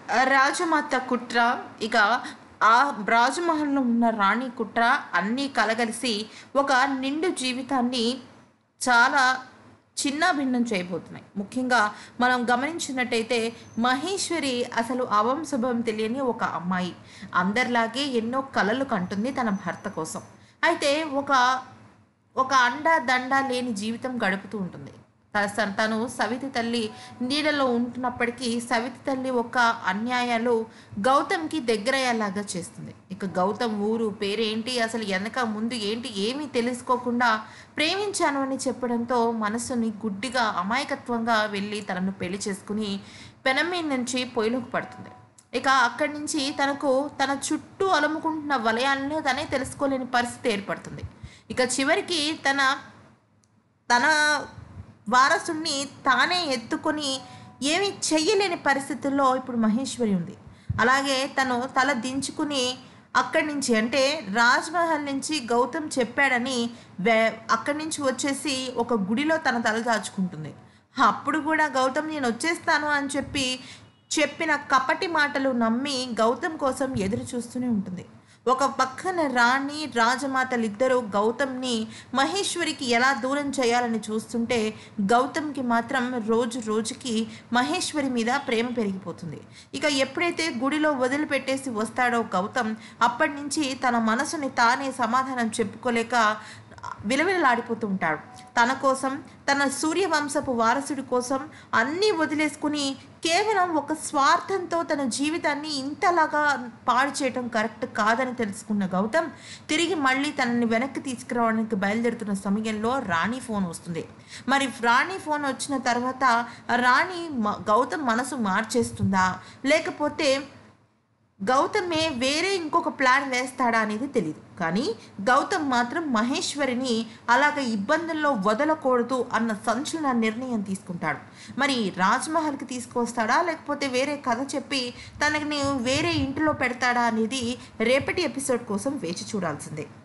రాజమాత కుట్ర ఇక ఆ రాజమహల్లో ఉన్న రాణి కుట్ర అన్నీ కలగలిసి ఒక నిండు జీవితాన్ని చాలా చిన్న భిన్నం చేయబోతున్నాయి ముఖ్యంగా మనం గమనించినట్టయితే మహేశ్వరి అసలు అవం శుభం తెలియని ఒక అమ్మాయి అందరిలాగే ఎన్నో కలలు కంటుంది తన భర్త కోసం అయితే ఒక ఒక అండ దండ లేని జీవితం గడుపుతూ ఉంటుంది త- తను సవితి తల్లి నీడలో ఉంటున్నప్పటికీ సవితి తల్లి ఒక అన్యాయాలు గౌతమ్కి దగ్గరయ్యేలాగా చేస్తుంది ఇక గౌతమ్ ఊరు పేరేంటి అసలు వెనక ముందు ఏంటి ఏమీ తెలుసుకోకుండా ప్రేమించాను అని చెప్పడంతో మనసుని గుడ్డిగా అమాయకత్వంగా వెళ్ళి తనను పెళ్లి చేసుకుని పెనం మీద నుంచి పొయ్యిలోకి పడుతుంది ఇక అక్కడి నుంచి తనకు తన చుట్టూ అలుముకుంటున్న వలయాలను తనే తెలుసుకోలేని పరిస్థితి ఏర్పడుతుంది ఇక చివరికి తన తన వారసుని తానే ఎత్తుకొని ఏమీ చెయ్యలేని పరిస్థితుల్లో ఇప్పుడు మహేశ్వరి ఉంది అలాగే తను తల దించుకుని అక్కడి నుంచి అంటే రాజ్మహల్ నుంచి గౌతమ్ చెప్పాడని వే అక్కడి నుంచి వచ్చేసి ఒక గుడిలో తన తల దాచుకుంటుంది అప్పుడు కూడా గౌతమ్ నేను వచ్చేస్తాను అని చెప్పి చెప్పిన కపటి మాటలు నమ్మి గౌతమ్ కోసం ఎదురు చూస్తూనే ఉంటుంది ఒక పక్కన రాణి రాజమాతలిద్దరూ గౌతమ్ని మహేశ్వరికి ఎలా దూరం చేయాలని చూస్తుంటే గౌతమ్కి మాత్రం రోజు రోజుకి మహేశ్వరి మీద ప్రేమ పెరిగిపోతుంది ఇక ఎప్పుడైతే గుడిలో వదిలిపెట్టేసి వస్తాడో గౌతమ్ అప్పటి నుంచి తన మనసుని తానే సమాధానం చెప్పుకోలేక విలవిలలాడిపోతూ ఉంటాడు తన కోసం తన సూర్యవంశపు వారసుడి కోసం అన్నీ వదిలేసుకుని కేవలం ఒక స్వార్థంతో తన జీవితాన్ని ఇంతలాగా పాడు చేయటం కరెక్ట్ కాదని తెలుసుకున్న గౌతమ్ తిరిగి మళ్ళీ తనని వెనక్కి తీసుకురావడానికి బయలుదేరుతున్న సమయంలో రాణి ఫోన్ వస్తుంది మరి రాణి ఫోన్ వచ్చిన తర్వాత రాణి మ- గౌతమ్ మనసు మార్చేస్తుందా లేకపోతే గౌతమే వేరే ఇంకొక ప్లాన్ వేస్తాడా అనేది తెలియదు కానీ గౌతమ్ మాత్రం మహేశ్వరిని అలాగ ఇబ్బందుల్లో వదలకూడదు అన్న సంచలన నిర్ణయం తీసుకుంటాడు మరి రాజ్మహల్కి తీసుకొస్తాడా లేకపోతే వేరే కథ చెప్పి తనని వేరే ఇంటిలో పెడతాడా అనేది రేపటి ఎపిసోడ్ కోసం వేచి చూడాల్సిందే